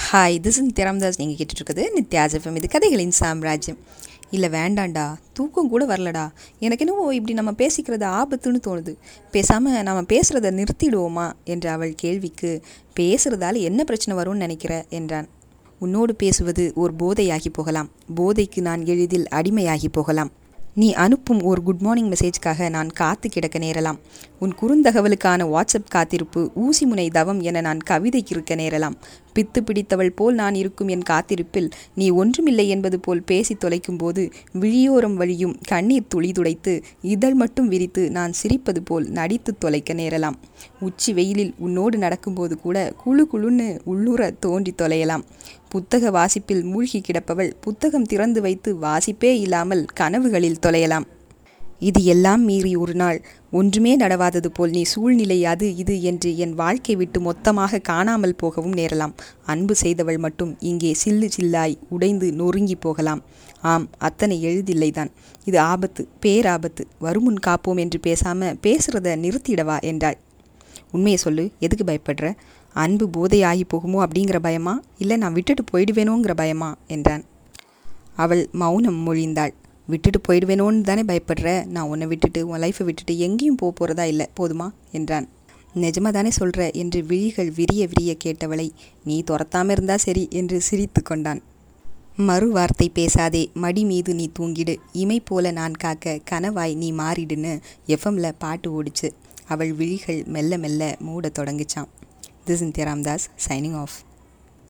hi this is நித்யாராம்தாஸ் நீங்கள் கேட்டுட்ருக்குது நித்யாஜஃபம் இது கதைகளின் சாம்ராஜ்யம் இல்லை வேண்டாண்டா தூக்கம் கூட வரலடா எனக்கு என்னவோ இப்படி நம்ம பேசிக்கிறது ஆபத்துன்னு தோணுது பேசாமல் நம்ம பேசுகிறத நிறுத்திடுவோமா என்ற அவள் கேள்விக்கு பேசுகிறதால என்ன பிரச்சனை வரும்னு நினைக்கிற என்றான் உன்னோடு பேசுவது ஒரு போதையாகி போகலாம் போதைக்கு நான் எளிதில் அடிமையாகி போகலாம் நீ அனுப்பும் ஒரு குட் மார்னிங் மெசேஜ்க்காக நான் காத்து கிடக்க நேரலாம் உன் குறுந்தகவலுக்கான வாட்ஸ்அப் காத்திருப்பு ஊசி முனை தவம் என நான் கவிதைக்கு இருக்க நேரலாம் பித்து பிடித்தவள் போல் நான் இருக்கும் என் காத்திருப்பில் நீ ஒன்றுமில்லை என்பது போல் பேசி தொலைக்கும் போது விழியோரம் வழியும் கண்ணீர் துளி துடைத்து இதழ் மட்டும் விரித்து நான் சிரிப்பது போல் நடித்து தொலைக்க நேரலாம் உச்சி வெயிலில் உன்னோடு நடக்கும்போது கூட குழு குழுன்னு உள்ளுர தோன்றி தொலையலாம் புத்தக வாசிப்பில் மூழ்கி கிடப்பவள் புத்தகம் திறந்து வைத்து வாசிப்பே இல்லாமல் கனவுகளில் தொலையலாம் இது எல்லாம் மீறி ஒரு நாள் ஒன்றுமே நடவாதது போல் நீ சூழ்நிலை அது இது என்று என் வாழ்க்கை விட்டு மொத்தமாக காணாமல் போகவும் நேரலாம் அன்பு செய்தவள் மட்டும் இங்கே சில்லு சில்லாய் உடைந்து நொறுங்கி போகலாம் ஆம் அத்தனை எழுதில்லைதான் இது ஆபத்து பேராபத்து வருமுன் காப்போம் என்று பேசாம பேசுறத நிறுத்திடவா என்றாள் உண்மையை சொல்லு எதுக்கு பயப்படுற அன்பு போதையாகி போகுமோ அப்படிங்கிற பயமா இல்லை நான் விட்டுட்டு போயிடுவேனோங்கிற பயமா என்றான் அவள் மௌனம் மொழிந்தாள் விட்டுட்டு போயிடுவேனோன்னு தானே பயப்படுற நான் உன்னை விட்டுட்டு உன் லைஃப்பை விட்டுட்டு எங்கேயும் போக போகிறதா இல்லை போதுமா என்றான் நிஜமாக தானே சொல்கிற என்று விழிகள் விரிய விரிய கேட்டவளை நீ துரத்தாம இருந்தா சரி என்று சிரித்து கொண்டான் மறு வார்த்தை பேசாதே மடி மீது நீ தூங்கிடு இமை போல நான் காக்க கனவாய் நீ மாறிடுன்னு எஃப்எம்ல பாட்டு ஓடிச்சு அவள் விழிகள் மெல்ல மெல்ல மூட தொடங்கிச்சான் this in Ramdas signing of